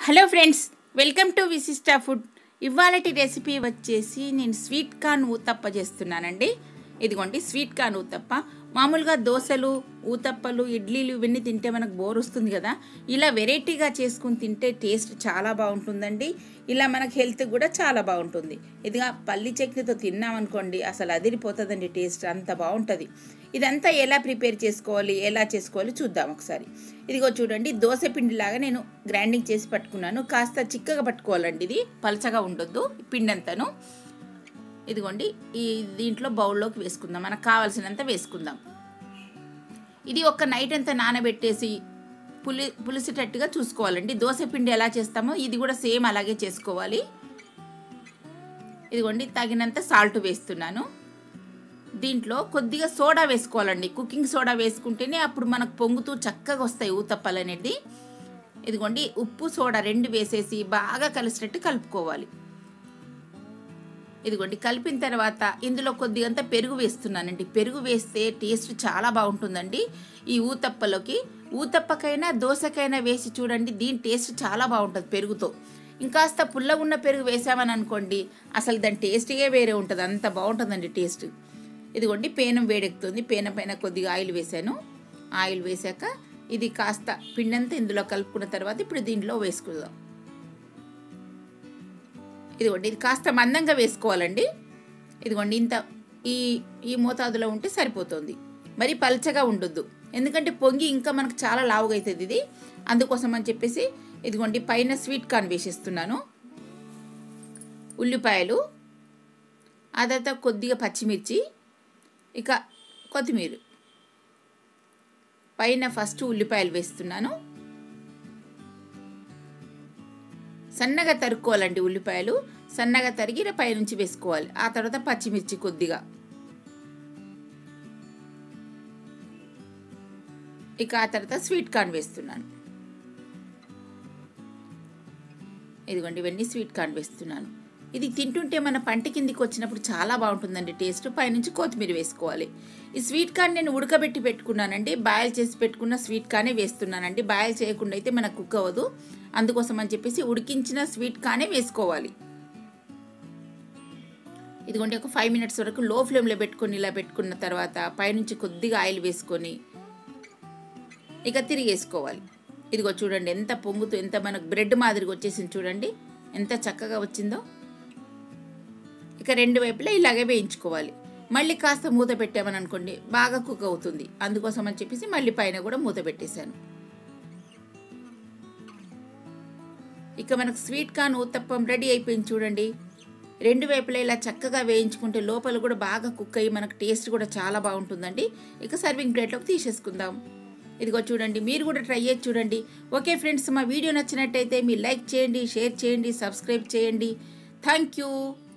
hello friends welcome to Vishishta food ఇవాళటి recipe వచ్చేసి నేను స్వీట్ కార్న్ ఊతప్ప చేస్తున్నానండి ఇదిగోండి స్వీట్ కార్న్ ఊతప్ప మామూలుగా దోశలు ఊతప్పలు ఇడ్లీలు ఇవన్నీ తింటే మనకు బోర్ వస్తుంది కదా ఇలా వెరైటీగా చేసుకుని తింటే టేస్ట్ చాలా బాగుంటుందండి ఇలా మనకు హెల్త్ కూడా చాలా బాగుంటుంది ఇదిగా పల్లి చట్నీతో తిన్నామనుకోండి అసలు అదిరిపోతుందండి టేస్ట్ అంత బాగుంటుంది ఇదంతా ఎలా ప్రిపేర్ చేసుకోవాలి ఎలా చేసుకోవాలి చూద్దాం ఒకసారి ఇదిగో చూడండి దోశ పిండిలాగా నేను గ్రైండింగ్ చేసి పట్టుకున్నాను కాస్త చిక్కగా పట్టుకోవాలండి ఇది పలచగా ఉండొద్దు ఈ పిండి అంతాను ఇదిగోండి ఈ దీంట్లో బౌల్లోకి వేసుకుందాం మనకు కావాల్సినంత వేసుకుందాం ఇది ఒక నైట్ అంతా నానబెట్టేసి పులి పులిసేటట్టుగా చూసుకోవాలండి దోశ పిండి ఎలా చేస్తామో ఇది కూడా సేమ్ అలాగే చేసుకోవాలి ఇదిగోండి తగినంత సాల్ట్ వేస్తున్నాను దీంట్లో కొద్దిగా సోడా వేసుకోవాలండి కుకింగ్ సోడా వేసుకుంటేనే అప్పుడు మనకు పొంగుతూ చక్కగా వస్తాయి ఊతప్పలు అనేది ఇదిగోండి ఉప్పు సోడా రెండు వేసేసి బాగా కలిసినట్టు కలుపుకోవాలి ఇదిగోండి కలిపిన తర్వాత ఇందులో కొద్దిగంత పెరుగు వేస్తున్నానండి పెరుగు వేస్తే టేస్ట్ చాలా బాగుంటుందండి ఈ ఊతప్పలోకి ఊతప్పకైనా దోశకైనా వేసి చూడండి దీని టేస్ట్ చాలా బాగుంటుంది పెరుగుతో ఇంకాస్త పుల్లగా ఉన్న పెరుగు వేసామని అనుకోండి అసలు దాని టేస్టే వేరే ఉంటుంది అంత బాగుంటుందండి టేస్ట్ ఇదిగోండి పేనం వేడెక్కుతుంది పేనం పైన కొద్దిగా ఆయిల్ వేసాను ఆయిల్ వేసాక ఇది కాస్త పిండంతా ఇందులో కలుపుకున్న తర్వాత ఇప్పుడు దీంట్లో వేసుకుందాం ఇదిగోండి ఇది కాస్త మందంగా వేసుకోవాలండి ఇదిగోండి ఇంత ఈ ఈ మోతాదులో ఉంటే సరిపోతుంది మరి పల్చగా ఉండొద్దు ఎందుకంటే పొంగి ఇంకా మనకు చాలా లావుగా అవుతుంది ఇది అందుకోసం అని చెప్పేసి ఇదిగోండి పైన స్వీట్ కార్న్ వేసేస్తున్నాను ఉల్లిపాయలు ఆ తర్వాత కొద్దిగా పచ్చిమిర్చి ఇక కొత్తిమీర పైన ఫస్ట్ ఉల్లిపాయలు వేస్తున్నాను సన్నగా తరుక్కోవాలండి ఉల్లిపాయలు సన్నగా తరిగి పైనుంచి వేసుకోవాలి ఆ తర్వాత పచ్చిమిర్చి కొద్దిగా ఇక ఆ తర్వాత స్వీట్ కార్న్ వేస్తున్నాను ఇదిగోండి ఇవన్నీ స్వీట్ కార్న్ వేస్తున్నాను ఇది తింటుంటే మన పంట కిందికి వచ్చినప్పుడు చాలా బాగుంటుందండి టేస్ట్ పైనుంచి కొత్తిమీర వేసుకోవాలి ఈ స్వీట్ కార్న్ నేను ఉడకబెట్టి పెట్టుకున్నానండి బాయిల్ చేసి పెట్టుకున్న స్వీట్ కార్నే వేస్తున్నానండి బాయిల్ చేయకుండా అయితే మనకు కుక్ అవ్వదు అందుకోసం అని చెప్పేసి ఉడికించిన స్వీట్ కానే వేసుకోవాలి ఇదిగోండి ఒక ఫైవ్ మినిట్స్ వరకు లో ఫ్లేమ్లో పెట్టుకొని ఇలా పెట్టుకున్న తర్వాత పైనుంచి కొద్దిగా ఆయిల్ వేసుకొని ఇక తిరిగేసుకోవాలి ఇదిగో చూడండి ఎంత పొంగుతూ ఎంత మనకు బ్రెడ్ మాదిరిగా వచ్చేసింది చూడండి ఎంత చక్కగా వచ్చిందో ఇక రెండు వైపులా ఇలాగే వేయించుకోవాలి మళ్ళీ కాస్త మూత పెట్టామని అనుకోండి బాగా కుక్ అవుతుంది అందుకోసం అని చెప్పేసి మళ్ళీ పైన కూడా మూత పెట్టేశాను ఇక మనకు స్వీట్ కార్న్ ఊతప్పం రెడీ అయిపోయింది చూడండి రెండు వైపులా ఇలా చక్కగా వేయించుకుంటే లోపల కూడా బాగా కుక్ అయ్యి మనకు టేస్ట్ కూడా చాలా బాగుంటుందండి ఇక సర్వింగ్ ప్లేట్లోకి తీసేసుకుందాం ఇదిగో చూడండి మీరు కూడా ట్రై చేసి చూడండి ఓకే ఫ్రెండ్స్ మా వీడియో నచ్చినట్టయితే మీరు లైక్ చేయండి షేర్ చేయండి సబ్స్క్రైబ్ చేయండి థ్యాంక్ యూ